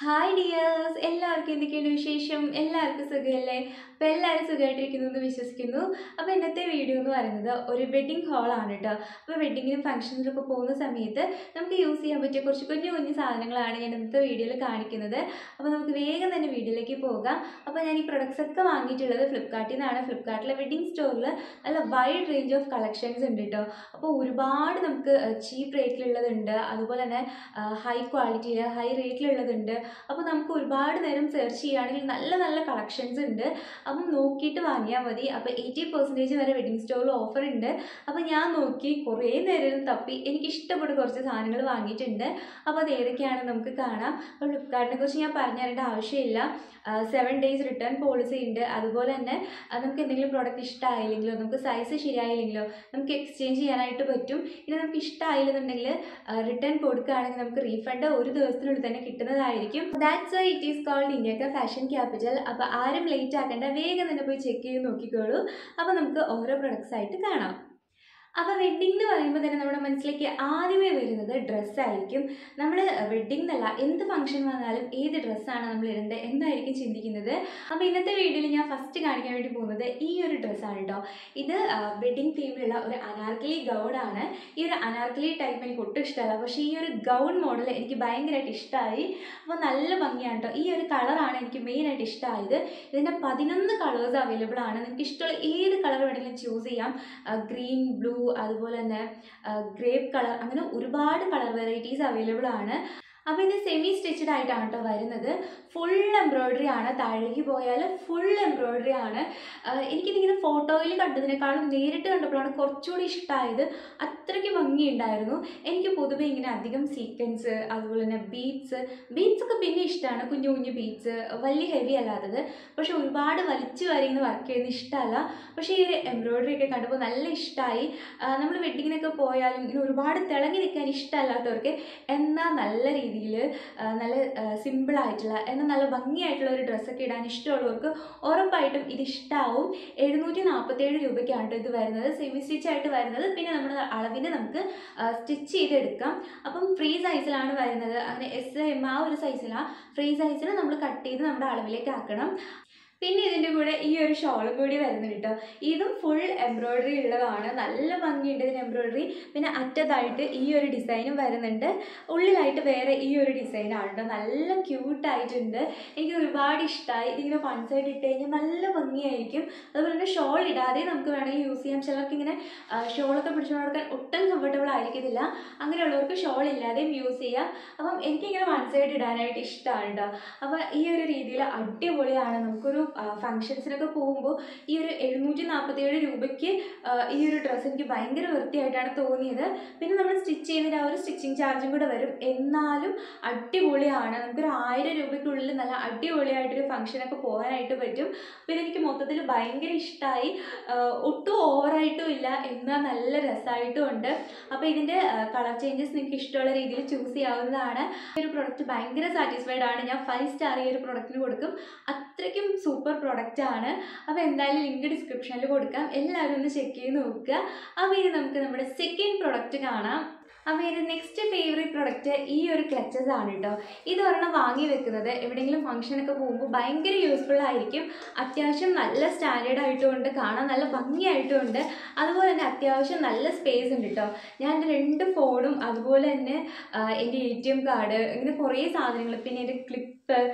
hi dears എല്ലാവർക്കും എന്തൊക്കെയാണ് വിശേഷം എല്ലാവർക്കും സുഖമല്ലേ അപ്പോൾ എല്ലാവരും സുഖമായിട്ടിരിക്കുന്നു എന്ന് വിശ്വസിക്കുന്നു അപ്പോൾ ഇന്നത്തെ വീഡിയോ എന്ന് പറയുന്നത് ഒരു വെഡ്ഡിങ് ഹാളാണ് കേട്ടോ അപ്പോൾ വെഡ്ഡിങ്ങിനും ഫംഗ്ഷനിലൊക്കെ പോകുന്ന സമയത്ത് നമുക്ക് യൂസ് ചെയ്യാൻ പറ്റിയ കുറച്ച് കുഞ്ഞു കുഞ്ഞു സാധനങ്ങളാണ് ഞാൻ ഇന്നത്തെ വീഡിയോയിൽ കാണിക്കുന്നത് അപ്പോൾ നമുക്ക് വേഗം തന്നെ വീഡിയോയിലേക്ക് പോകാം അപ്പോൾ ഞാൻ ഈ പ്രൊഡക്ട്സ് ഒക്കെ വാങ്ങിയിട്ടുള്ളത് ഫ്ലിപ്കാർട്ടിൽ നിന്നാണ് ഫ്ലിപ്കാർട്ടിലെ വെഡ്ഡിങ് സ്റ്റോറിൽ നല്ല വൈഡ് റേഞ്ച് ഓഫ് കളക്ഷൻസ് ഉണ്ട് കേട്ടോ അപ്പോൾ ഒരുപാട് നമുക്ക് ചീപ്പ് റേറ്റിലുള്ളതുണ്ട് അതുപോലെ തന്നെ ഹൈ ക്വാളിറ്റിയിൽ ഹൈ റേറ്റിലുള്ളതുണ്ട് അപ്പോൾ നമുക്ക് ഒരുപാട് നേരം സെർച്ച് ചെയ്യുകയാണെങ്കിൽ നല്ല നല്ല കളക്ഷൻസ് ഉണ്ട് അപ്പം നോക്കിയിട്ട് വാങ്ങിയാൽ മതി അപ്പോൾ എയ്റ്റി പെർസെൻറ്റേജ് വരെ വെഡിങ് സ്റ്റോറിൽ ഓഫർ ഉണ്ട് അപ്പോൾ ഞാൻ നോക്കി കുറേ നേരം തപ്പി എനിക്ക് ഇഷ്ടപ്പെട്ട കുറച്ച് സാധനങ്ങൾ വാങ്ങിയിട്ടുണ്ട് അപ്പോൾ അത് ഏതൊക്കെയാണെന്ന് നമുക്ക് കാണാം അപ്പോൾ ഫ്ലിപ്കാർട്ടിനെ കുറിച്ച് ഞാൻ പറഞ്ഞു തരേണ്ട ആവശ്യമില്ല സെവൻ ഡേയ്സ് റിട്ടേൺ പോളിസി ഉണ്ട് അതുപോലെ തന്നെ ആ, നമുക്ക് എന്തെങ്കിലും പ്രോഡക്റ്റ് ഇഷ്ടമായില്ലെങ്കിലോ നമുക്ക് സൈസ് ശരിയായില്ലെങ്കിലോ നമുക്ക് എക്സ്ചേഞ്ച് ചെയ്യാനായിട്ട് പറ്റും ഇനി നമുക്ക് ഇഷ്ടമായില്ലെന്നുണ്ടെങ്കിൽ റിട്ടേൺ കൊടുക്കുകയാണെങ്കിൽ നമുക്ക് റീഫണ്ട് ഒരു ദിവസത്തിനുള്ളിൽ തന്നെ കിട്ടുന്നതായിരിക്കും that's why it is called ഇന്ത്യക്ക ഫാഷൻ ക്യാപിറ്റൽ അപ്പോൾ ആരും ലേറ്റ് ആക്കേണ്ട വേഗം തന്നെ പോയി ചെക്ക് ചെയ്ത് നോക്കിക്കോളൂ അപ്പോൾ നമുക്ക് ഓരോ പ്രൊഡക്ട്സ് ആയിട്ട് കാണാം അപ്പോൾ വെഡ്ഡിംഗ് എന്ന് പറയുമ്പോൾ തന്നെ നമ്മുടെ മനസ്സിലേക്ക് ആദ്യമേ വരുന്നത് ഡ്രസ്സായിരിക്കും നമ്മൾ വെഡ്ഡിംഗ് എന്നല്ല എന്ത് ഫംഗ്ഷൻ വന്നാലും ഏത് ഡ്രസ്സാണ് നമ്മൾ ഇടേണ്ടത് എന്നായിരിക്കും ചിന്തിക്കുന്നത് അപ്പോൾ ഇന്നത്തെ വീഡിയോയിൽ ഞാൻ ഫസ്റ്റ് കാണിക്കാൻ വേണ്ടി പോകുന്നത് ഈ ഒരു ഡ്രസ്സാണ് കേട്ടോ ഇത് വെഡ്ഡിംഗ് തീമിലുള്ള ഒരു അനാർക്കലി ഗൗണാണ് ഈ ഒരു അനാർക്കലി ടൈപ്പ് എനിക്ക് ഒട്ടും ഇഷ്ടമല്ല പക്ഷേ ഈ ഒരു ഗൗൺ മോഡൽ എനിക്ക് ഭയങ്കരമായിട്ട് ഇഷ്ടമായി അപ്പോൾ നല്ല ഭംഗിയാണ് കേട്ടോ ഈ ഒരു കളറാണ് എനിക്ക് മെയിനായിട്ട് ഇഷ്ടമായത് ഇതിൻ്റെ പതിനൊന്ന് കളേഴ്സ് അവൈലബിൾ ആണ് നിങ്ങൾക്ക് ഇഷ്ടമുള്ള ഏത് കളർ വേണമെങ്കിലും ചൂസ് ചെയ്യാം ഗ്രീൻ ബ്ലൂ അതുപോലെ തന്നെ ഗ്രേപ്പ് കളർ അങ്ങനെ ഒരുപാട് കളർ വെറൈറ്റീസ് അവൈലബിൾ ആണ് അപ്പോൾ ഇത് സെമി സ്റ്റിച്ചഡ് ആയിട്ടാണ് കേട്ടോ വരുന്നത് ഫുൾ എംബ്രോയ്ഡറി ആണ് താഴേക്ക് പോയാൽ ഫുൾ എംബ്രോയ്ഡറി ആണ് ആഹ് എനിക്കിതിങ്ങനെ ഫോട്ടോയിൽ കണ്ടതിനേക്കാളും നേരിട്ട് കണ്ടപ്പോഴാണ് കുറച്ചുകൂടി ഇഷ്ടമായത് അത്രയ്ക്ക് ഭംഗിയുണ്ടായിരുന്നു എനിക്ക് പൊതുവേ ഇങ്ങനെ അധികം സീക്വൻസ് അതുപോലെ തന്നെ ബീഡ്സ് ബീഡ്സ് ഒക്കെ പിന്നെ ഇഷ്ടമാണ് കുഞ്ഞു കുഞ്ഞു ബീഡ്സ് വലിയ ഹെവി അല്ലാത്തത് പക്ഷെ ഒരുപാട് വലിച്ചു വരയുന്ന വർക്ക് ചെയ്യുന്ന ഇഷ്ടമല്ല പക്ഷേ ഈ ഒരു എംബ്രോയ്ഡറി ഒക്കെ കണ്ടപ്പോൾ നല്ല ഇഷ്ടമായി നമ്മൾ വെഡ്ഡിങ്ങിനൊക്കെ പോയാലും ഇങ്ങനെ ഒരുപാട് തിളങ്ങി നിൽക്കാൻ ഇഷ്ടമല്ലാത്തവർക്ക് എന്നാൽ നല്ല രീതിയിൽ നല്ല സിമ്പിളായിട്ടുള്ള എന്നാൽ നല്ല ഭംഗിയായിട്ടുള്ള ഒരു ഡ്രസ്സൊക്കെ ഇടാൻ ഇഷ്ടമുള്ളവർക്ക് ഉറപ്പായിട്ടും ഇത് ഇഷ്ടമാവും എഴുന്നൂറ്റി നാൽപ്പത്തേഴ് രൂപയ്ക്കാണ് ട്ടോ ഇത് വരുന്നത് സെമി സ്റ്റിച്ച് ആയിട്ട് വരുന്നത് പിന്നെ നമ്മുടെ അളവിന് നമുക്ക് സ്റ്റിച്ച് ചെയ്തെടുക്കാം അപ്പം ഫ്രീ സൈസിലാണ് വരുന്നത് അങ്ങനെ എസ് എം ആ ഒരു സൈസിലാണ് ഫ്രീ സൈസിൽ നമ്മൾ കട്ട് ചെയ്ത് നമ്മുടെ അളവിലേക്ക് ആക്കണം പിന്നെ ഇതിൻ്റെ കൂടെ ഈ ഒരു ഷോളും കൂടി വരുന്നുണ്ട് കേട്ടോ ഇതും ഫുൾ എംബ്രോയ്ഡറി ഉള്ളതാണ് നല്ല ഭംഗിയുണ്ട് ഇതിന് എംബ്രോയ്ഡറി പിന്നെ അറ്റത്തായിട്ട് ഈ ഒരു ഡിസൈനും വരുന്നുണ്ട് ഉള്ളിലായിട്ട് വേറെ ഈ ഒരു ഡിസൈനാണ് കേട്ടോ നല്ല ക്യൂട്ടായിട്ടുണ്ട് എനിക്ക് ഒരുപാട് ഇഷ്ടമായി ഇതിങ്ങനെ വൺ സൈഡ് ഇട്ട് കഴിഞ്ഞാൽ നല്ല ഭംഗിയായിരിക്കും അതുപോലെ തന്നെ ഷോൾ ഇടാതെ നമുക്ക് വേണമെങ്കിൽ യൂസ് ചെയ്യാം ചിലർക്ക് ഇങ്ങനെ ഷോളൊക്കെ പിടിച്ചുകൊണ്ട് നടക്കാൻ ഒട്ടും കംഫർട്ടബിൾ ആയിരിക്കത്തില്ല അങ്ങനെയുള്ളവർക്ക് ഷോൾ ഇല്ലാതെയും യൂസ് ചെയ്യാം അപ്പം എനിക്കിങ്ങനെ വൺ സൈഡ് ഇടാനായിട്ട് ഇഷ്ടമാണ് കേട്ടോ അപ്പോൾ ഈ ഒരു രീതിയിൽ അടിപൊളിയാണ് നമുക്കൊരു ഫങ്ഷൻസിനൊക്കെ പോകുമ്പോൾ ഈ ഒരു എഴുന്നൂറ്റി നാൽപ്പത്തേഴ് രൂപയ്ക്ക് ആ, ഈ ഒരു ഡ്രസ്സ് എനിക്ക് ഭയങ്കര വൃത്തിയായിട്ടാണ് തോന്നിയത് പിന്നെ നമ്മൾ സ്റ്റിച്ച് ചെയ്യുന്നതിന് ആ ഒരു സ്റ്റിച്ചിങ് ചാർജും കൂടെ വരും എന്നാലും അടിപൊളിയാണ് നമുക്കൊരു ആയിരം രൂപയ്ക്കുള്ളിൽ നല്ല അടിപൊളിയായിട്ടൊരു ഫംഗ്ഷനൊക്കെ പോകാനായിട്ട് പറ്റും പിന്നെ എനിക്ക് മൊത്തത്തിൽ ഭയങ്കര ഇഷ്ടമായി ഒട്ടും ഓവറായിട്ടും ഇല്ല എന്നാൽ നല്ല രസമായിട്ടും ഉണ്ട് അപ്പോൾ ഇതിൻ്റെ കളർ ചേഞ്ചസ് നിങ്ങൾക്ക് ഇഷ്ടമുള്ള രീതിയിൽ ചൂസ് ചെയ്യാവുന്നതാണ് ഈ ഒരു പ്രൊഡക്റ്റ് ഭയങ്കര സാറ്റിസ്ഫൈഡ് ആണ് ഞാൻ ഫൈവ് സ്റ്റാർ ഈ ഒരു പ്രൊഡക്റ്റിന് കൊടുക്കും അത്രയ്ക്കും സൂപ്പർ പ്രൊഡക്റ്റ് ആണ് അപ്പോൾ എന്തായാലും ലിങ്ക് ഡിസ്ക്രിപ്ഷനിൽ കൊടുക്കാം എല്ലാവരും ഒന്ന് ചെക്ക് ചെയ്ത് നോക്കുക അപ്പോൾ ഇനി നമുക്ക് നമ്മുടെ സെക്കൻഡ് പ്രൊഡക്റ്റ് കാണാം അപ്പോൾ ഇത് നെക്സ്റ്റ് ഫേവറേറ്റ് പ്രൊഡക്റ്റ് ഈ ഒരു ക്ലച്ചസ് ആണ് കേട്ടോ ഇത് ഒരെണ്ണം വാങ്ങി വെക്കുന്നത് എവിടെയെങ്കിലും ഫംഗ്ഷനൊക്കെ പോകുമ്പോൾ ഭയങ്കര യൂസ്ഫുൾ ആയിരിക്കും അത്യാവശ്യം നല്ല സ്റ്റാൻഡേർഡ് ആയിട്ടുമുണ്ട് കാണാൻ നല്ല ഭംഗിയായിട്ടുമുണ്ട് അതുപോലെ തന്നെ അത്യാവശ്യം നല്ല സ്പേസ് ഉണ്ട് കേട്ടോ ഞാൻ എൻ്റെ രണ്ട് ഫോണും അതുപോലെ തന്നെ ആ, എൻ്റെ എ ടി എം കാർഡ് ഇങ്ങനെ കുറേ സാധനങ്ങൾ പിന്നെ എൻ്റെ ക്ലിപ്പ്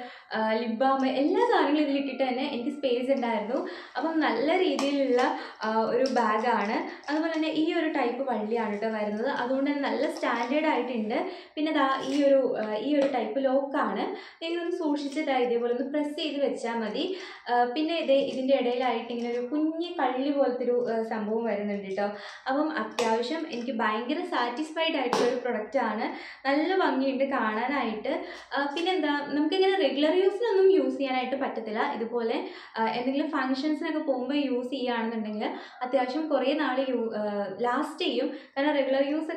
ലിപ് ബാം എല്ലാ സാധനങ്ങളും ഇതിലിട്ടിട്ട് തന്നെ എനിക്ക് സ്പേസ് ഉണ്ടായിരുന്നു അപ്പം നല്ല രീതിയിലുള്ള ആ, ഒരു ബാഗാണ് അതുപോലെ തന്നെ ഈ ഒരു ടൈപ്പ് വള്ളിയാണ് കേട്ടോ വരുന്നത് അതുകൊണ്ട് തന്നെ നല്ല സ്റ്റാൻഡേർഡ് ആയിട്ടുണ്ട് പിന്നെ ദാ ഈ ഒരു ആ, ഈ ഒരു ടൈപ്പ് ലോക്കാണ് നിങ്ങളൊന്ന് സൂക്ഷിച്ചിട്ട് ഇതേപോലെ ഒന്ന് പ്രസ് ചെയ്ത് വെച്ചാൽ മതി ആ, പിന്നെ ഇതേ ഇതിൻ്റെ ഇടയിലായിട്ട് ഇങ്ങനെ ഒരു കുഞ്ഞ് കള്ളി പോലത്തെ ഒരു ആ, സംഭവം വരുന്നുണ്ട് കേട്ടോ അപ്പം അത്യാവശ്യം എനിക്ക് ഭയങ്കര സാറ്റിസ്ഫൈഡ് ആയിട്ടുള്ള ഒരു പ്രൊഡക്റ്റാണ് നല്ല ഭംഗിയുണ്ട് കാണാനായിട്ട് ആ, പിന്നെന്താ നമുക്കിങ്ങനെ റെഗുലർ യൂസിനൊന്നും യൂസ് ചെയ്യാനായിട്ട് പറ്റത്തില്ല ഇതുപോലെ ആ, എന്തെങ്കിലും ഫങ്ഷൻസിനൊക്കെ പോകുമ്പോൾ യൂസ് ചെയ്യുകയാണെന്നുണ്ടെങ്കിൽ അത്യാവശ്യം കുറേ നാൾ യൂ ലാസ്റ്റ് ചെയ്യും കാരണം റെഗുലർ യൂസ് ഒക്കെ ചെയ്യുകയാണെങ്കിൽ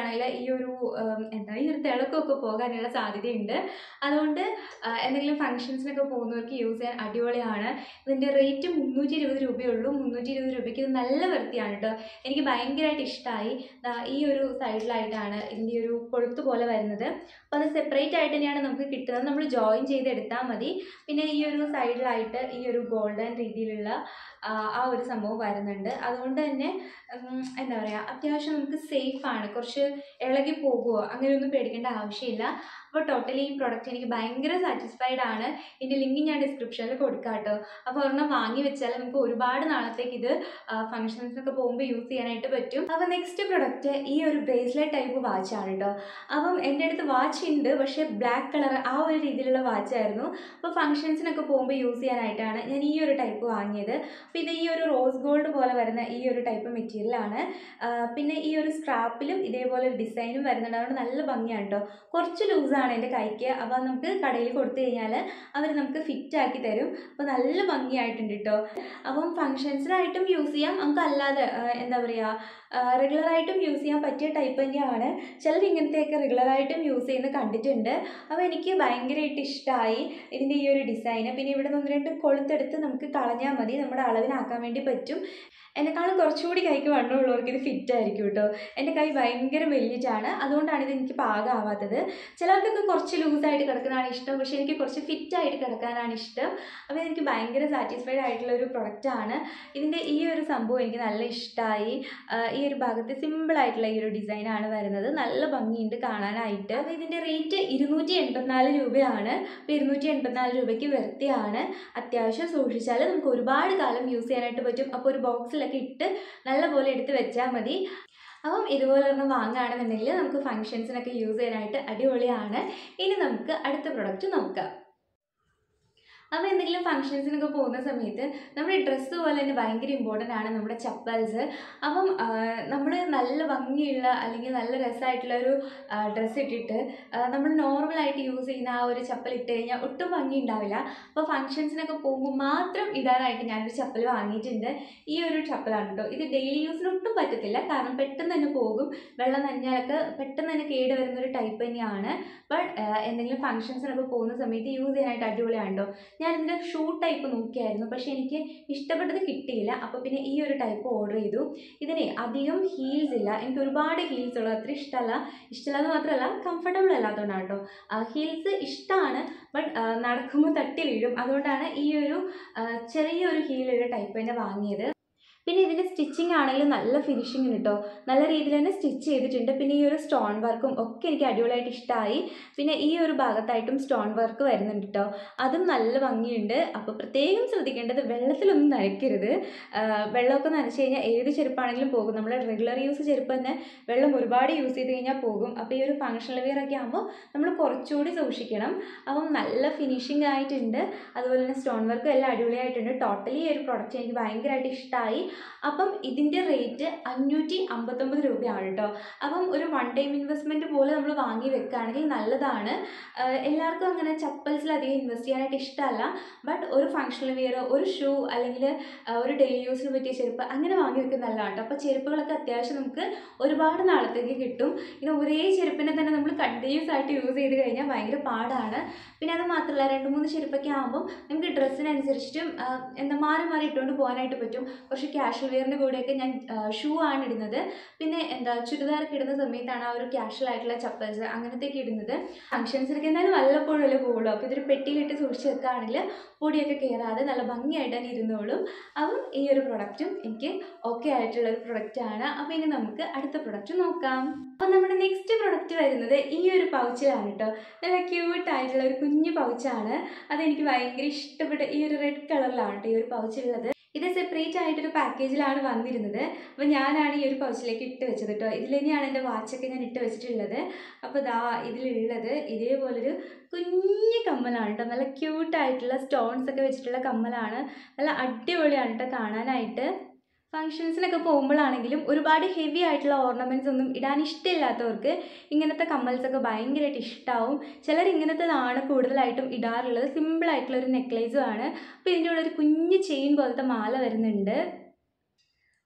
ആണെങ്കിൽ ഈ ഒരു ഉം, എന്താ ഈ ഒരു തിളക്കമൊക്കെ പോകാനുള്ള സാധ്യതയുണ്ട് അതുകൊണ്ട് ആ, എന്തെങ്കിലും ഫംഗ്ഷൻസിനൊക്കെ പോകുന്നവർക്ക് യൂസ് ചെയ്യാൻ അടിപൊളിയാണ് ഇതിൻ്റെ റേറ്റ് മുന്നൂറ്റി ഇരുപത് രൂപയുള്ളൂ മുന്നൂറ്റി ഇരുപത് രൂപയ്ക്ക് ഇത് നല്ല വൃത്തിയാണ് കേട്ടോ എനിക്ക് ഭയങ്കരമായിട്ട് ഇഷ്ടമായി ഈ ഒരു സൈഡിലായിട്ടാണ് ഇതിൻ്റെ ഒരു കൊളുത്ത് പോലെ വരുന്നത് അപ്പോൾ അത് സെപ്പറേറ്റ് ആയിട്ട് തന്നെയാണ് നമുക്ക് കിട്ടുന്നത് നമ്മൾ ജോയിൻ ചെയ്തെടുത്താൽ മതി പിന്നെ ഈ ഒരു സൈഡിലായിട്ട് ഈ ഒരു ഗോൾഡൻ രീതിയിലുള്ള ആ, ആ ഒരു സംഭവം വരുന്നുണ്ട് അതുകൊണ്ട് തന്നെ ഉം, എന്താ പറയുക അത്യാവശ്യം നമുക്ക് സേഫാണ് കുറച്ച് ഇളകി പോകുമോ അങ്ങനെയൊന്നും പേടിക്കേണ്ട ആവശ്യമില്ല അപ്പോൾ ടോട്ടലി ഈ പ്രൊഡക്റ്റ് എനിക്ക് ഭയങ്കര സാറ്റിസ്ഫൈഡ് ആണ് ഇതിൻ്റെ ലിങ്ക് ഞാൻ ഡിസ്ക്രിപ്ഷനിൽ കൊടുക്കാം കേട്ടോ അപ്പോൾ ഒരെണ്ണം വാങ്ങി വെച്ചാൽ നമുക്ക് ഒരുപാട് നാളത്തേക്ക് ഇത് ഫംഗ്ഷൻസിനൊക്കെ പോകുമ്പോൾ യൂസ് ചെയ്യാനായിട്ട് പറ്റും അപ്പോൾ നെക്സ്റ്റ് പ്രൊഡക്റ്റ് ഈ ഒരു ബ്രേസ്ലെറ്റ് ടൈപ്പ് വാച്ചാണ് കേട്ടോ അപ്പം എൻ്റെ അടുത്ത് വാച്ച് ഉണ്ട് പക്ഷേ ബ്ലാക്ക് കളർ ആ ഒരു രീതിയിലുള്ള വാച്ചായിരുന്നു അപ്പോൾ ഫംഗ്ഷൻസിനൊക്കെ പോകുമ്പോൾ യൂസ് ചെയ്യാനായിട്ടാണ് ഞാൻ ഈ ഒരു ടൈപ്പ് വാങ്ങിയത് അപ്പോൾ ഇത് ഈ ഒരു റോസ് ഗോൾഡ് പോലെ വരുന്ന ഈ ഒരു ടൈപ്പ് മെറ്റീരിയലാണ് പിന്നെ ഈ ഒരു സ്ട്രാപ്പിലും ഇതേപോലെ ഒരു ഡിസൈനും വരുന്നുണ്ട് അതുകൊണ്ട് നല്ല ഭംഗിയാണ് കേട്ടോ കുറച്ച് ലൂസാണ് എൻ്റെ കൈക്ക് അപ്പോൾ നമുക്ക് കടയിൽ കൊടുത്തു കഴിഞ്ഞാൽ അവർ നമുക്ക് ഫിറ്റ് ആക്കി തരും അപ്പോൾ നല്ല ഭംഗിയായിട്ടുണ്ട് കേട്ടോ അപ്പം ഫങ്ഷൻസിനായിട്ടും യൂസ് ചെയ്യാം നമുക്ക് അല്ലാതെ ആ, എന്താ പറയുക റെഗുലറായിട്ടും യൂസ് ചെയ്യാൻ പറ്റിയ ടൈപ്പ് തന്നെയാണ് ചിലർ ഇങ്ങനത്തെയൊക്കെ റെഗുലറായിട്ടും യൂസ് ചെയ്യുന്നത് കണ്ടിട്ടുണ്ട് അപ്പോൾ എനിക്ക് ഭയങ്കരമായിട്ട് ഇഷ്ടമായി ഇതിൻ്റെ ഈ ഒരു ഡിസൈന് പിന്നെ ഇവിടെ നിന്ന് ഒന്ന് രണ്ട് കൊളുത്തെടുത്ത് നമുക്ക് കളഞ്ഞാൽ മതി നമ്മുടെ അളവിനാക്കാൻ വേണ്ടി പറ്റും എന്നെക്കാളും കുറച്ചുകൂടി കൈക്ക് വണ്ണമുള്ളവർക്ക് ഇത് ഫിറ്റ് ആയിരിക്കും കേട്ടോ എൻ്റെ കൈ ഭയങ്കര വലിയിട്ടാണ് അതുകൊണ്ടാണ് ഇത് എനിക്ക് പാകമാവാത്തത് ചിലർക്കൊക്കെ കുറച്ച് ലൂസായിട്ട് കിടക്കുന്നതാണ് ഇഷ്ടം പക്ഷേ എനിക്ക് കുറച്ച് ഫിറ്റായിട്ട് കിടക്കാനാണ് ഇഷ്ടം അപ്പോൾ എനിക്ക് ഭയങ്കര സാറ്റിസ്ഫൈഡ് ആയിട്ടുള്ള ഒരു പ്രൊഡക്റ്റാണ് ഇതിൻ്റെ ഈ ഒരു സംഭവം എനിക്ക് നല്ല ഇഷ്ടമായി ഈ ഒരു ഭാഗത്ത് സിമ്പിളായിട്ടുള്ള ഈ ഒരു ഡിസൈനാണ് വരുന്നത് നല്ല ഭംഗിയുണ്ട് കാണാനായിട്ട് അപ്പോൾ ഇതിൻ്റെ റേറ്റ് ഇരുന്നൂറ്റി എൺപത്തിനാല് രൂപയാണ് അപ്പോൾ ഇരുന്നൂറ്റി എൺപത്തിനാല് രൂപയ്ക്ക് വൃത്തിയാണ് അത്യാവശ്യം സൂക്ഷിച്ചാൽ നമുക്ക് ഒരുപാട് കാലം യൂസ് ചെയ്യാനായിട്ട് പറ്റും അപ്പോൾ ഒരു ബോക്സിലൊക്കെ ഇട്ട് നല്ലപോലെ എടുത്ത് വെച്ചാൽ മതി അപ്പം ഇതുപോലെ ഒരെണ്ണം വാങ്ങുകയാണെന്നുണ്ടെങ്കിൽ നമുക്ക് ഫങ്ഷൻസിനൊക്കെ യൂസ് ചെയ്യാനായിട്ട് അടിപൊളിയാണ് ഇനി നമുക്ക് അടുത്ത പ്രൊഡക്റ്റ് നോക്കാം അപ്പോൾ എന്തെങ്കിലും ഫങ്ഷൻസിനൊക്കെ പോകുന്ന സമയത്ത് നമ്മുടെ ഡ്രസ്സ് പോലെ തന്നെ ഭയങ്കര ഇമ്പോർട്ടൻ്റ് ആണ് നമ്മുടെ ചപ്പൽസ് അപ്പം നമ്മൾ നല്ല ഭംഗിയുള്ള അല്ലെങ്കിൽ നല്ല രസമായിട്ടുള്ള ഒരു ഡ്രസ്സ് ഇട്ടിട്ട് നമ്മൾ നോർമലായിട്ട് യൂസ് ചെയ്യുന്ന ആ ഒരു ചപ്പൽ ഇട്ട് കഴിഞ്ഞാൽ ഒട്ടും ഭംഗി ഉണ്ടാവില്ല അപ്പോൾ ഫങ്ഷൻസിനൊക്കെ പോകുമ്പോൾ മാത്രം ഇടാനായിട്ട് ഞാനൊരു ചപ്പൽ വാങ്ങിയിട്ടുണ്ട് ഈ ഒരു ചപ്പലാണ് കേട്ടോ ഇത് ഡെയിലി യൂസിന് ഒട്ടും പറ്റത്തില്ല കാരണം പെട്ടെന്ന് തന്നെ പോകും വെള്ളം നനഞ്ഞാലൊക്കെ പെട്ടെന്ന് തന്നെ കേട് വരുന്ന ഒരു ടൈപ്പ് തന്നെയാണ് ബട്ട് എന്തെങ്കിലും ഫങ്ഷൻസിനൊക്കെ പോകുന്ന സമയത്ത് യൂസ് ചെയ്യാനായിട്ട് അടിപൊളിയാണ് കേട്ടോ ഞാൻ ഇതിൻ്റെ ഷൂ ടൈപ്പ് നോക്കിയായിരുന്നു പക്ഷേ എനിക്ക് ഇഷ്ടപ്പെട്ടത് കിട്ടിയില്ല അപ്പോൾ പിന്നെ ഈ ഒരു ടൈപ്പ് ഓർഡർ ചെയ്തു ഇതിന് അധികം ഹീൽസ് ഇല്ല എനിക്ക് ഒരുപാട് ഹീൽസ് ഉള്ളത് അത്ര ഇഷ്ടമല്ല ഇഷ്ടമല്ലാന്ന് മാത്രമല്ല കംഫർട്ടബിൾ അല്ലാത്തതുകൊണ്ടാണ് കേട്ടോ ഹീൽസ് ഇഷ്ടമാണ് ബട്ട് നടക്കുമ്പോൾ തട്ടി വീഴും അതുകൊണ്ടാണ് ഈ ഒരു ആ, ചെറിയൊരു ഹീലുള്ള ടൈപ്പ് തന്നെ വാങ്ങിയത് പിന്നെ ഇതിൻ്റെ സ്റ്റിച്ചിങ് ആണെങ്കിലും നല്ല ഫിനിഷിങ് കേട്ടോ നല്ല രീതിയിൽ തന്നെ സ്റ്റിച്ച് ചെയ്തിട്ടുണ്ട് പിന്നെ ഈ ഒരു സ്റ്റോൺ വർക്കും ഒക്കെ എനിക്ക് അടിപൊളിയായിട്ട് ഇഷ്ടമായി പിന്നെ ഈ ഒരു ഭാഗത്തായിട്ടും സ്റ്റോൺ വർക്ക് വരുന്നുണ്ട് കേട്ടോ അതും നല്ല ഭംഗിയുണ്ട് അപ്പോൾ പ്രത്യേകം ശ്രദ്ധിക്കേണ്ടത് വെള്ളത്തിലൊന്നും നനയ്ക്കരുത് ആ, വെള്ളമൊക്കെ നനച്ച് കഴിഞ്ഞാൽ ഏത് ചെരുപ്പാണെങ്കിലും പോകും നമ്മൾ റെഗുലർ യൂസ് ചെരുപ്പ് തന്നെ വെള്ളം ഒരുപാട് യൂസ് ചെയ്ത് കഴിഞ്ഞാൽ പോകും അപ്പോൾ ഈ ഒരു ഫങ്ഷണൽ വെയർ ഒക്കെ ആകുമ്പോൾ നമ്മൾ കുറച്ചുകൂടി സൂക്ഷിക്കണം അപ്പം നല്ല ഫിനിഷിംഗ് ആയിട്ടുണ്ട് അതുപോലെ തന്നെ സ്റ്റോൺ വർക്കും എല്ലാം അടിപൊളിയായിട്ടുണ്ട് ടോട്ടലി ഈ ഒരു പ്രൊഡക്റ്റ് എനിക്ക് ഭയങ്കരമായിട്ട് ഇഷ്ടമായി അപ്പം ഇതിൻ്റെ റേറ്റ് അഞ്ഞൂറ്റി അമ്പത്തൊമ്പത് രൂപയാണ് കേട്ടോ അപ്പം ഒരു വൺ ടൈം ഇൻവെസ്റ്റ്മെൻറ്റ് പോലെ നമ്മൾ വാങ്ങി വെക്കുകയാണെങ്കിൽ നല്ലതാണ് ആഹ് എല്ലാവർക്കും അങ്ങനെ ചപ്പൽസിൽ അധികം ഇൻവെസ്റ്റ് ചെയ്യാനായിട്ട് ഇഷ്ടമല്ല ബട്ട് ഒരു ഫങ്ഷണൽ വെയർ ഒരു ഷൂ അല്ലെങ്കിൽ ഒരു ഡെയിലി യൂസിന് പറ്റിയ ചെരുപ്പ് അങ്ങനെ വാങ്ങി വെക്കുന്നത് നല്ലതാണ് കേട്ടോ അപ്പോൾ ചെരുപ്പുകളൊക്കെ അത്യാവശ്യം നമുക്ക് ഒരുപാട് നാളത്തേക്ക് കിട്ടും ഇങ്ങനെ ഒരേ ചെരുപ്പിനെ തന്നെ നമ്മൾ കണ്ടിന്യൂസ് ആയിട്ട് യൂസ് ചെയ്ത് കഴിഞ്ഞാൽ ഭയങ്കര പാടാണ് പിന്നെ അത് മാത്രമല്ല രണ്ട് മൂന്ന് ചെരുപ്പൊക്കെ ആകുമ്പം നമുക്ക് ഡ്രസ്സിനനുസരിച്ചിട്ടും ആഹ് എന്താ മാറി മാറി ഇട്ടുകൊണ്ട് പോകാനായിട്ട് പറ്റും കുറച്ച് ക്യാഷ്വൽ വെയറിൻ്റെ കൂടെയൊക്കെ ഞാൻ ഷൂ ആണ് ഇടുന്നത് പിന്നെ എന്താ ചുരിദാറൊക്കെ ഇടുന്ന സമയത്താണ് ആ ഒരു ക്യാഷ്വൽ ആയിട്ടുള്ള ചപ്പൽസ് അങ്ങനത്തെയൊക്കെ ഇടുന്നത് ഫങ്ഷൻസിനൊക്കെ എന്തായാലും വല്ലപ്പോഴല്ലേ പോകുള്ളൂ അപ്പോൾ ഇതൊരു പെട്ടിയിലിട്ട് സൂക്ഷിച്ച് വെക്കുകയാണെങ്കിൽ പൊടിയൊക്കെ കയറാതെ നല്ല ഭംഗിയായിട്ട് തന്നെ ഇരുന്നോളും അപ്പം ഈ ഒരു പ്രൊഡക്റ്റും എനിക്ക് ഓക്കെ ആയിട്ടുള്ള ഒരു പ്രൊഡക്റ്റാണ് അപ്പോൾ ഇനി നമുക്ക് അടുത്ത പ്രൊഡക്റ്റ് നോക്കാം അപ്പം നമ്മുടെ നെക്സ്റ്റ് പ്രൊഡക്റ്റ് വരുന്നത് ഈ ഒരു പൗച്ചിലാണ് കേട്ടോ നല്ല ക്യൂട്ട് ആയിട്ടുള്ള ഒരു കുഞ്ഞു പൗച്ചാണ് അതെനിക്ക് ഭയങ്കര ഇഷ്ടപ്പെട്ട ഈ ഒരു റെഡ് കളറിലാണ് കേട്ടോ ഈ ഒരു പൗച്ച് ഉള്ളത് ഇത് സെപ്പറേറ്റ് ആയിട്ടൊരു പാക്കേജിലാണ് വന്നിരുന്നത് അപ്പോൾ ഞാനാണ് ഈ ഒരു പൗച്ചിലേക്ക് ഇട്ട് വെച്ചത് കേട്ടോ ഇതിൽ തന്നെയാണ് എൻ്റെ വാച്ചൊക്കെ ഞാൻ ഇട്ട് വെച്ചിട്ടുള്ളത് അപ്പോൾ ദാ ഇതിലുള്ളത് ഇതേപോലൊരു കുഞ്ഞു കമ്മലാണ് കേട്ടോ നല്ല ക്യൂട്ടായിട്ടുള്ള സ്റ്റോൺസ് ഒക്കെ വെച്ചിട്ടുള്ള കമ്മലാണ് നല്ല അടിപൊളിയാണ് കേട്ടോ കാണാനായിട്ട് ഫങ്ഷൻസിനൊക്കെ പോകുമ്പോഴാണെങ്കിലും ഒരുപാട് ഹെവി ആയിട്ടുള്ള ഓർണമെൻറ്റ്സ് ഒന്നും ഇടാൻ ഇഷ്ടമില്ലാത്തവർക്ക് ഇങ്ങനത്തെ കമ്മൽസൊക്കെ ഭയങ്കരമായിട്ട് ഇഷ്ടമാവും ചിലർ ഇങ്ങനത്തേതാണ് കൂടുതലായിട്ടും ഇടാറുള്ളത് സിമ്പിൾ ആയിട്ടുള്ള ഒരു നെക്ലേസും ആണ് അപ്പോൾ ഇതിൻ്റെ കൂടെ ഒരു കുഞ്ഞ് ചെയിൻ പോലത്തെ മാല വരുന്നുണ്ട്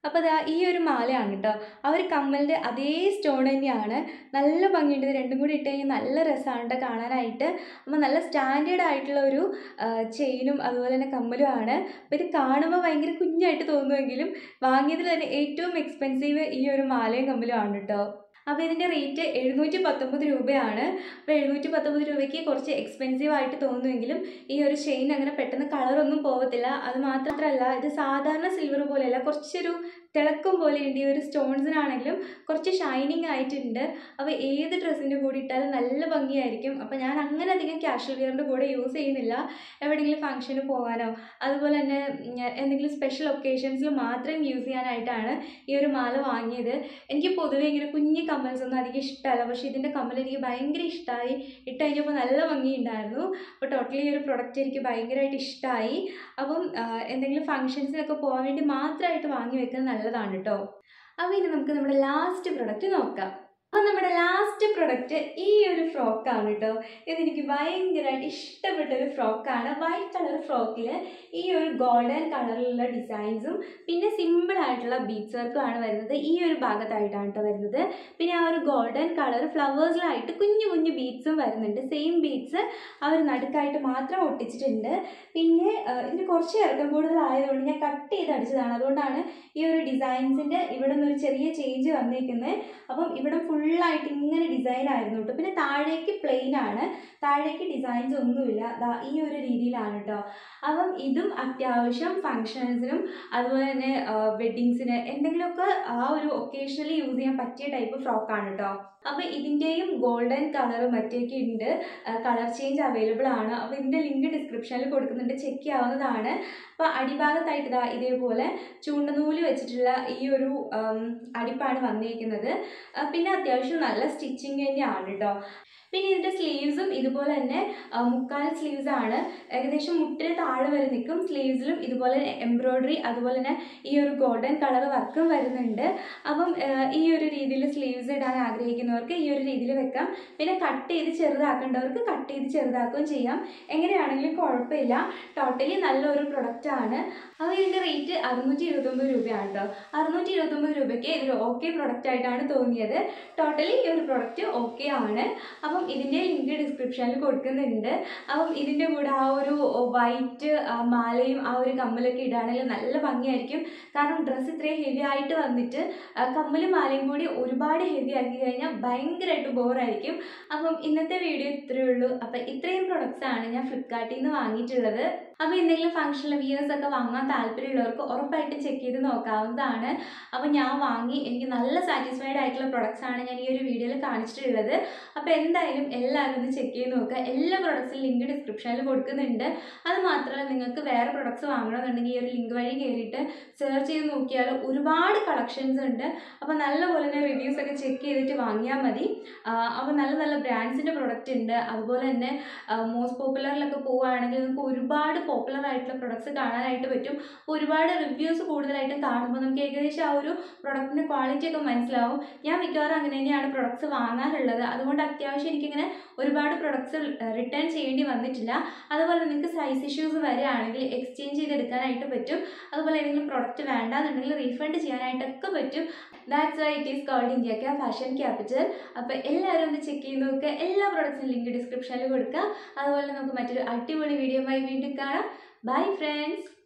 അപ്പോൾ അതാ ഈ ഒരു മാലയാണ് കേട്ടോ ആ ഒരു കമ്മലിൻ്റെ അതേ സ്റ്റോൺ തന്നെയാണ് നല്ല ഭംഗിയുണ്ട് ഇത് രണ്ടും കൂടി ഇട്ട് കഴിഞ്ഞാൽ നല്ല രസമാണ് കേട്ടോ കാണാനായിട്ട് അപ്പോൾ നല്ല സ്റ്റാൻഡേർഡ് ആയിട്ടുള്ള ഒരു ചെയിനും അതുപോലെ തന്നെ കമ്മലും ആണ് അപ്പോൾ ഇത് കാണുമ്പോൾ ഭയങ്കര കുഞ്ഞായിട്ട് തോന്നുമെങ്കിലും വാങ്ങിയതിൽ തന്നെ ഏറ്റവും എക്സ്പെൻസീവ് ഈ ഒരു മാലയും കമ്മലും ആണ് കേട്ടോ അപ്പോൾ ഇതിൻ്റെ റേറ്റ് എഴുന്നൂറ്റി പത്തൊമ്പത് രൂപയാണ് അപ്പോൾ എഴുന്നൂറ്റി പത്തൊമ്പത് രൂപയ്ക്ക് കുറച്ച് എക്സ്പെൻസീവ് ആയിട്ട് തോന്നുമെങ്കിലും ഈ ഒരു ചെയിൻ അങ്ങനെ പെട്ടെന്ന് കളറൊന്നും പോകത്തില്ല അത് മാത്രമല്ല ഇത് സാധാരണ സിൽവർ പോലെയല്ല കുറച്ചൊരു തിളക്കം പോലെയുണ്ട് ഈ ഒരു സ്റ്റോൺസിനാണെങ്കിലും കുറച്ച് ഷൈനിങ് ആയിട്ടുണ്ട് അപ്പോൾ ഏത് ഡ്രസ്സിൻ്റെ കൂടെ ഇട്ടാലും നല്ല ഭംഗിയായിരിക്കും അപ്പോൾ ഞാൻ അങ്ങനെ അധികം ക്യാഷ്വൽ വെയറിൻ്റെ കൂടെ യൂസ് ചെയ്യുന്നില്ല എവിടെയെങ്കിലും ഫംഗ്ഷന് പോകാനോ അതുപോലെ തന്നെ ഉം, എന്തെങ്കിലും സ്പെഷ്യൽ ഒക്കേഷൻസിൽ മാത്രം യൂസ് ചെയ്യാനായിട്ടാണ് ഈ ഒരു മാല വാങ്ങിയത് എനിക്ക് പൊതുവേ ഇങ്ങനെ കുഞ്ഞി കമ്മൽസ് ഒന്നും അധികം ഇഷ്ടമല്ല പക്ഷേ ഇതിൻ്റെ കമ്മൽ എനിക്ക് ഭയങ്കര ഇഷ്ടമായി ഇട്ട് കഴിഞ്ഞപ്പോൾ നല്ല ഭംഗിയുണ്ടായിരുന്നു അപ്പോൾ ടോട്ടലി ഈ ഒരു പ്രൊഡക്റ്റ് എനിക്ക് ഭയങ്കരമായിട്ട് ഇഷ്ടമായി അപ്പം ആ, എന്തെങ്കിലും ഫംഗ്ഷൻസിനൊക്കെ പോകാൻ വേണ്ടി മാത്രമായിട്ട് വാങ്ങി വെക്കുന്നത് നല്ലതാണ് കേട്ടോ അപ്പോൾ ഇനി നമുക്ക് നമ്മുടെ ലാസ്റ്റ് പ്രൊഡക്റ്റ് നോക്കാം അപ്പോൾ നമ്മുടെ ലാസ്റ്റ് പ്രൊഡക്റ്റ് ഈ ഒരു ഫ്രോക്കാണ് കേട്ടോ ഇതെനിക്ക് ഭയങ്കരമായിട്ട് ഇഷ്ടപ്പെട്ട ഒരു ഫ്രോക്കാണ് വൈറ്റ് കളർ ഫ്രോക്കിൽ ഈ ഒരു ഗോൾഡൻ കളറിലുള്ള ഡിസൈൻസും പിന്നെ സിമ്പിൾ ആയിട്ടുള്ള ബീഡ്സ് വർക്കും ആണ് വരുന്നത് ഈ ഒരു ഭാഗത്തായിട്ടാണ് കേട്ടോ വരുന്നത് പിന്നെ ആ ഒരു ഗോൾഡൻ കളർ ഫ്ലവേഴ്സിലായിട്ട് കുഞ്ഞു കുഞ്ഞു ബീഡ്സും വരുന്നുണ്ട് സെയിം ബീഡ്സ് ആ ഒരു നടുക്കായിട്ട് മാത്രം ഒട്ടിച്ചിട്ടുണ്ട് പിന്നെ ആ, ഇതിന് കുറച്ച് ഇറക്കം കൂടുതലായതുകൊണ്ട് ഞാൻ കട്ട് ചെയ്ത് അടിച്ചതാണ് അതുകൊണ്ടാണ് ഈ ഒരു ഡിസൈൻസിൻ്റെ ഇവിടെ നിന്ന് ഒരു ചെറിയ ചേഞ്ച് വന്നേക്കുന്നത് അപ്പം ഇവിടെ ഫുള്ളായിട്ട് ഇങ്ങനെ ഡിസൈൻ ആയിരുന്നു കേട്ടോ പിന്നെ താഴേക്ക് പ്ലെയിൻ ആണ് താഴേക്ക് ഡിസൈൻസ് ഒന്നുമില്ല ദാ ഈ ഒരു രീതിയിലാണ് കേട്ടോ അപ്പം ഇതും അത്യാവശ്യം ഫങ്ഷൻസിനും അതുപോലെ തന്നെ വെഡ്ഡിങ്സിന് എന്തെങ്കിലുമൊക്കെ ആ ഒരു ഒക്കേഷണലി യൂസ് ചെയ്യാൻ പറ്റിയ ടൈപ്പ് ഫ്രോക്കാണ് കേട്ടോ അപ്പോൾ ഇതിൻ്റെയും ഗോൾഡൻ കളർ മറ്റേക്ക് ഉണ്ട് കളർ ചേഞ്ച് അവൈലബിൾ ആണ് അപ്പോൾ ഇതിൻ്റെ ലിങ്ക് ഡിസ്ക്രിപ്ഷനിൽ കൊടുക്കുന്നുണ്ട് ചെക്ക് ചെയ്യാവുന്നതാണ് അപ്പോൾ അടിഭാഗത്തായിട്ട് ഇതാ ഇതേപോലെ ചൂണ്ടനൂല് വെച്ചിട്ടുള്ള ഈ ഒരു ഉം, അടിപ്പാണ് വന്നിരിക്കുന്നത് ആ, പിന്നെ അത്യാവശ്യം നല്ല സ്റ്റിച്ചിങ് തന്നെയാണ് കേട്ടോ പിന്നെ ഇതിൻ്റെ സ്ലീവ്സും ഇതുപോലെ തന്നെ ആ, മുക്കാൽ സ്ലീവ്സ് ആണ് ഏകദേശം മുട്ടിന് താഴെ വരെ നിൽക്കും സ്ലീവ്സിലും ഇതുപോലെ എംബ്രോയ്ഡറി അതുപോലെ തന്നെ ഈ ഒരു ഗോൾഡൻ കളർ വർക്കും വരുന്നുണ്ട് അപ്പം ആ, ഈ ഒരു രീതിയിൽ സ്ലീവ്സ് ഇടാൻ ആഗ്രഹിക്കുന്നവർക്ക് ഈ ഒരു രീതിയിൽ വെക്കാം പിന്നെ കട്ട് ചെയ്ത് ചെറുതാക്കേണ്ടവർക്ക് കട്ട് ചെയ്ത് ചെറുതാക്കുകയും ചെയ്യാം എങ്ങനെയാണെങ്കിലും കുഴപ്പമില്ല ടോട്ടലി നല്ലൊരു പ്രൊഡക്റ്റ് ആണ് അപ്പോൾ ഇതിൻ്റെ റേറ്റ് അറുന്നൂറ്റി ഇരുപത്തൊമ്പത് രൂപയാണ് കേട്ടോ അറുന്നൂറ്റി ഇരുപത്തൊമ്പത് രൂപയ്ക്ക് ഇതൊരു ഓക്കെ പ്രൊഡക്റ്റ് ആയിട്ടാണ് തോന്നിയത് ടോട്ടലി ഈ ഒരു പ്രൊഡക്റ്റ് ഓക്കെ ആണ് അപ്പം ഇതിൻ്റെ ലിങ്ക് ഡിസ്ക്രിപ്ഷനിൽ കൊടുക്കുന്നുണ്ട് അപ്പം ഇതിൻ്റെ കൂടെ ആ ഒരു വൈറ്റ് മാലയും ആ ഒരു കമ്മലൊക്കെ ഇടുകയാണെങ്കിൽ നല്ല ഭംഗിയായിരിക്കും കാരണം ഡ്രസ്സ് ഇത്രയും ഹെവി ആയിട്ട് വന്നിട്ട് ആ, കമ്മലും മാലയും കൂടി ഒരുപാട് ഹെവി ആക്കി കഴിഞ്ഞാൽ ഭയങ്കരമായിട്ട് ബോറായിരിക്കും അപ്പം ഇന്നത്തെ വീഡിയോ ഇത്രയേ ഉള്ളൂ അപ്പം ഇത്രയും പ്രൊഡക്ട്സ് ആണ് ഞാൻ ഫ്ലിപ്കാർട്ടിൽ നിന്ന് വാങ്ങിയിട്ടുള്ളത് അപ്പോൾ എന്തെങ്കിലും ഫംഗ്ഷനിൽ വിയേഴ്സ് ഒക്കെ വാങ്ങാൻ താല്പര്യമുള്ളവർക്ക് ഉറപ്പായിട്ടും ചെക്ക് ചെയ്ത് നോക്കാവുന്നതാണ് അപ്പോൾ ഞാൻ വാങ്ങി എനിക്ക് നല്ല സാറ്റിസ്ഫൈഡ് ആയിട്ടുള്ള പ്രൊഡക്ട്സ് ആണ് ഞാൻ ഈ ഒരു വീഡിയോയിൽ കാണിച്ചിട്ടുള്ളത് അപ്പോൾ എന്തായാലും എല്ലാവരും ഒന്ന് ചെക്ക് ചെയ്ത് നോക്കുക എല്ലാ പ്രൊഡക്ട്സിലും ലിങ്ക് ഡിസ്ക്രിപ്ഷനിൽ കൊടുക്കുന്നുണ്ട് അത് മാത്രമല്ല നിങ്ങൾക്ക് വേറെ പ്രൊഡക്ട്സ് വാങ്ങണമെന്നുണ്ടെങ്കിൽ ഈ ഒരു ലിങ്ക് വഴി കയറിയിട്ട് സെർച്ച് ചെയ്ത് നോക്കിയാൽ ഒരുപാട് കളക്ഷൻസ് ഉണ്ട് അപ്പോൾ നല്ലപോലെ തന്നെ റിവ്യൂസ് ഒക്കെ ചെക്ക് ചെയ്തിട്ട് വാങ്ങിയാൽ മതി അപ്പോൾ നല്ല നല്ല ബ്രാൻഡ്സിൻ്റെ പ്രൊഡക്റ്റ് ഉണ്ട് അതുപോലെ തന്നെ മോസ്റ്റ് പോപ്പുലറിലൊക്കെ പോവുകയാണെങ്കിൽ നിങ്ങൾക്ക് ഒരുപാട് പോപ്പുലർ ആയിട്ടുള്ള പ്രൊഡക്ട്സ് കാണാനായിട്ട് പറ്റും ഒരുപാട് റിവ്യൂസ് കൂടുതലായിട്ടും കാണുമ്പോൾ നമുക്ക് ഏകദേശം ആ ഒരു പ്രൊഡക്റ്റിൻ്റെ ക്വാളിറ്റി ഒക്കെ മനസ്സിലാവും ഞാൻ മിക്കവാറും അങ്ങനെ തന്നെയാണ് പ്രൊഡക്ട്സ് വാങ്ങാറുള്ളത് അതുകൊണ്ട് അത്യാവശ്യം എനിക്കിങ്ങനെ ഒരുപാട് പ്രൊഡക്ട്സ് റിട്ടേൺ ചെയ്യേണ്ടി വന്നിട്ടില്ല അതുപോലെ നിങ്ങൾക്ക് സൈസ് ഇഷ്യൂസ് വരികയാണെങ്കിൽ എക്സ്ചേഞ്ച് ചെയ്തെടുക്കാനായിട്ട് പറ്റും അതുപോലെ ഏതെങ്കിലും പ്രൊഡക്റ്റ് വേണ്ടാന്നുണ്ടെങ്കിൽ റീഫണ്ട് ചെയ്യാനായിട്ടൊക്കെ പറ്റും that's why it is called India ക്യാ ഫാഷൻ ക്യാപിറ്റൽ അപ്പോൾ എല്ലാവരും ഒന്ന് ചെക്ക് ചെയ്ത് നോക്കുക എല്ലാ പ്രൊഡക്ട്സിനും ലിങ്ക് ഡിസ്ക്രിപ്ഷനിൽ കൊടുക്കുക അതുപോലെ നമുക്ക് മറ്റൊരു അടിപൊളി വീഡിയോയുമായി വീണ്ടും കാണാം ബൈ ഫ്രണ്ട്സ്